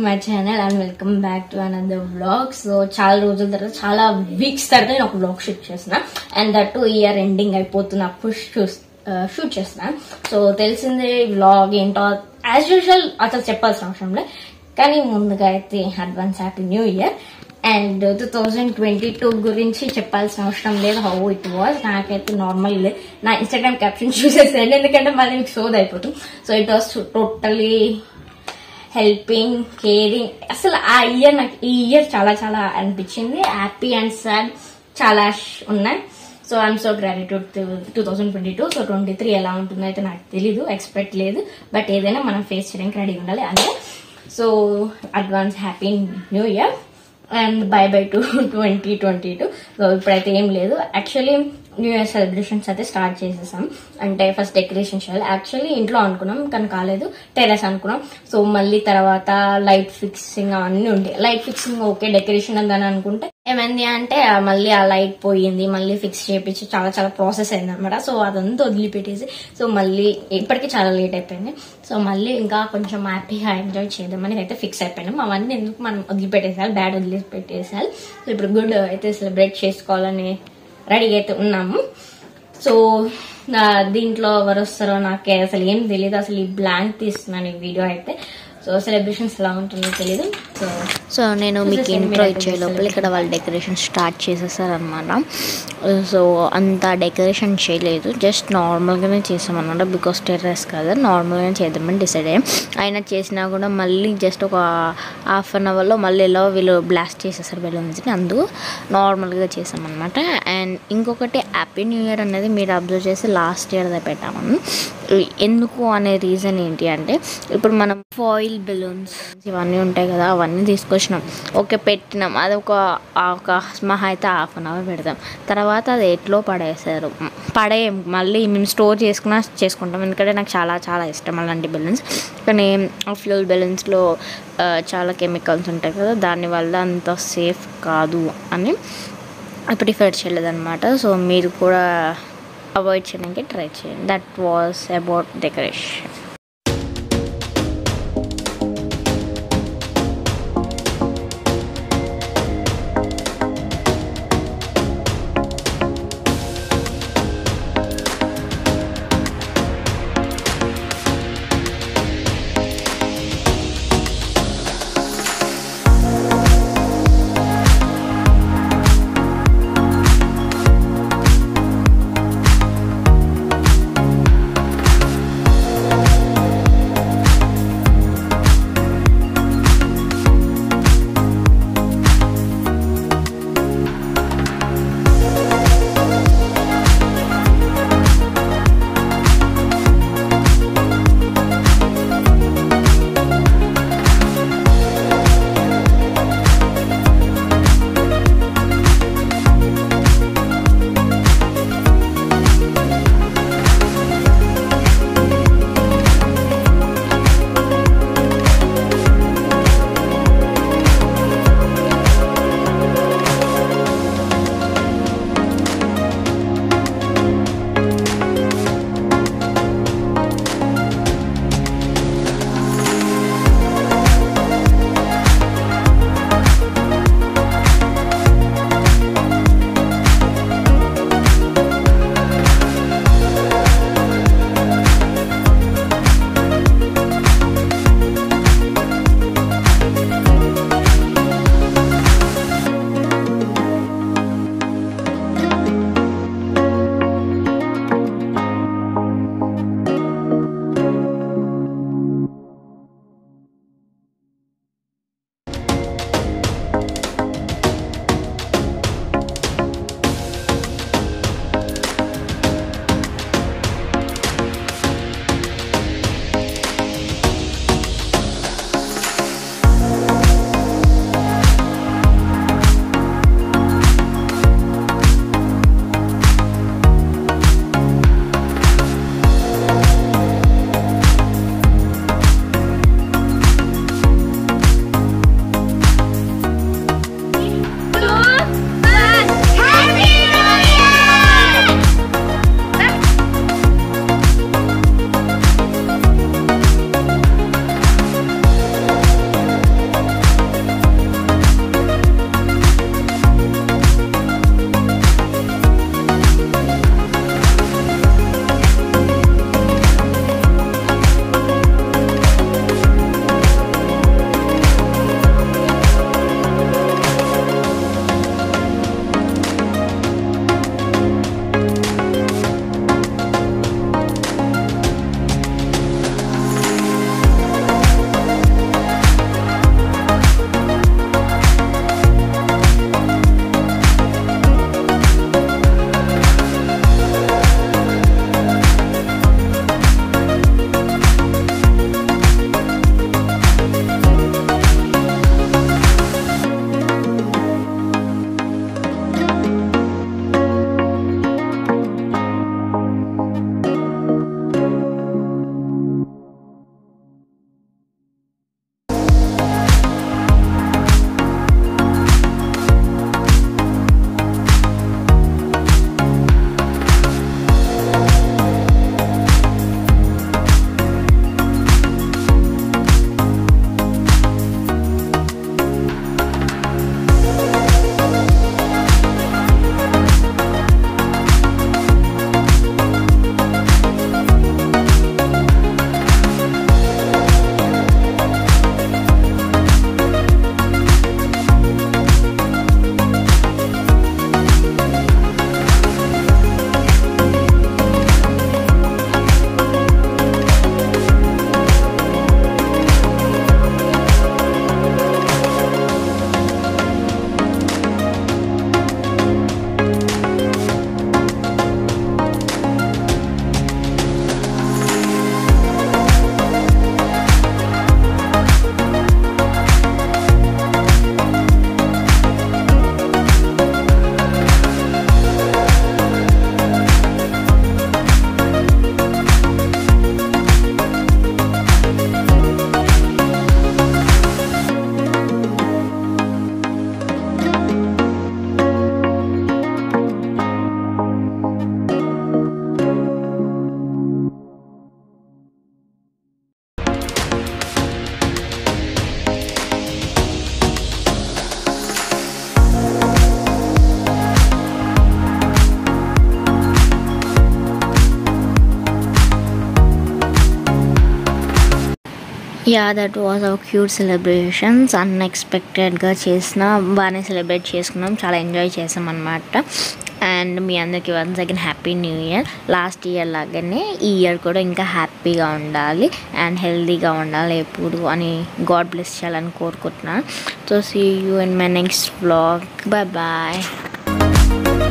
my channel and welcome back to another vlog so చాలా రోజుల తర్వాత చాలా వీక్స్ తర్వాత నేను ఒక వ్లాగ్ షూట్ చేసిన and that too year ending అయిపోతున్నప్పుడు షూట్ చేసిన సో తెలిసిందే వ్లాగ్ ఏంటో యాజ్ యూజువల్ అసలు చెప్పాల్సిన అవసరం లేదు కానీ ముందుగా అయితే advance happy new year and two thousand twenty two గురించి చెప్పాల్సిన అవసరం లేదు హౌ ఇట్ వాజ్ నాకైతే నార్మల్ నా ఇన్స్టాగ్రామ్ క్యాప్షన్ చూసేసాను ఎందుకంటే మళ్ళీ మీకు షోది అయిపోతుంది so it was totally helping caring అసలు ఆ ఇయర్ నాకు ఈ ఇయర్ చాలా చాలా అనిపించింది హ్యాపీ అండ్ సాడ్ చాలా ఉన్నాయి so I'm so gratitude two thousand twenty two so twenty three ఎలా ఉంటుందో అయితే నాకు తెలీదు ఎక్స్పెక్ట్ లేదు బట్ ఏదైనా మనం ఫేస్ చేయడానికి రెడీ ఉండాలి అంటే so advance happy new year and bye bye to twenty twenty two so ఇప్పుడైతే ఏం లేదు యాక్చువల్లీ న్యూ ఇయర్ సెలబ్రేషన్స్ అయితే స్టార్ట్ చేసేసాం అంటే ఫస్ట్ డెకరేషన్ చేయాలి యాక్చువల్లీ ఇంట్లో అనుకున్నాం కానీ కాలేదు టెరెస్ అనుకున్నాం సో మళ్ళీ తర్వాత లైట్ ఫిక్సింగ్ అవన్నీ ఉంటాయి లైట్ ఫిక్సింగ్ ఓకే డెకరేషన్ అందని అనుకుంటే ఏమైంది అంటే ఆ మళ్ళీ ఆ లైట్ పోయింది మళ్ళీ ఫిక్స్ చేయించి చాలా చాలా ప్రాసెస్ అయింది అనమాట సో అదంతా వదిలిపెట్టేసి సో మళ్ళీ ఇప్పటికీ చాలా లేట్ అయిపోయింది సో మళ్ళీ ఇంకా కొంచెం హ్యాపీగా ఎంజాయ్ చేద్దామని అయితే ఫిక్స్ అయిపోయినాం అవన్నీ ఎందుకు మనం వదిలిపెట్టేసేయాలి బ్యాడ్ వదిలిపెట్టేసేయాలి సో ఇప్పుడు గుడ్ అయితే సెలబ్రేట్ చేసుకోవాలని రెడీ అయితే ఉన్నాము సో నా దీంట్లో ఎవరు వస్తారో నాకే అసలు ఏం తెలియదు అసలు ఈ బ్లాంక్ తీస్తున్నాను ఈ వీడియో అయితే సో సెలబ్రేషన్స్ ఎలా ఉంటుందో తెలియదు సో సో నేను మీకు చూసేసేయండి ఇంట్రో మీరైతే ఇచ్చే లోపల ఇక్కడ వాళ్ళు డెకరేషన్ స్టార్ట్ చేసేసారనమాట సో అంత డెకరేషన్ చేయలేదు జస్ట్ నార్మల్గానే చేసామన్నమాట బికాస్ టెర్రస్ కదా నార్మల్గానే చేద్దామని డిసైడ్ అయ్యాం అయినా చేసినా కూడా మళ్ళీ జస్ట్ ఒక హాఫ్ అన్ అవర్లో మళ్ళీ ఎలా వీళ్ళు బ్లాస్ట్ చేసేసారు బెలూన్స్ని అందుకు నార్మల్గా చేసామన్నమాట అండ్ ఇంకొకటి హ్యాపీ న్యూ ఇయర్ అనేది మీరు అబ్జర్వ్ చేసి లాస్ట్ ఇయర్ పెట్టాము ఎందుకు అనే రీజన్ ఏంటి అంటే ఇప్పుడు మనం ఫాయిల్ బెలూన్స్ ఇవన్నీ ఉంటాయి కదా అవన్నీ తీసుకొచ్చినాం ఓకే పెట్టినాం అది ఒక ఒక మహా అయితే హాఫ్ అన్ అవర్ పెడతాం తర్వాత అది ఎట్లో పడేసారు పడేయం మళ్ళీ మేము స్టోర్ చేసుకున్నా చేసుకుంటాం ఎందుకంటే నాకు చాలా చాలా ఇష్టం అలాంటి బెలూన్స్ కానీ ఫ్యూల్ బెలూన్స్లో చాలా కెమికల్స్ ఉంటాయి కదా దానివల్ల అంత సేఫ్ కాదు అని ప్రిఫర్ చేయలేదన్నమాట సో మీరు కూడా అవాయిడ్ చేయడానికి ట్రై చేయండి that was about decoration yeah that was our cute celebrations అన్ఎక్స్పెక్టెడ్గా చేసిన బాగానే సెలబ్రేట్ చేసుకున్నాం చాలా ఎంజాయ్ చేసాం అనమాట అండ్ మీ అందరికీ one second happy new year last year లాగానే ఈ ఇయర్ కూడా ఇంకా హ్యాపీగా ఉండాలి అండ్ హెల్తీగా ఉండాలి ఎప్పుడు అని గాడ్ బ్లెస్ చేయాలని కోరుకుంటున్నాను so see you in my next vlog bye bye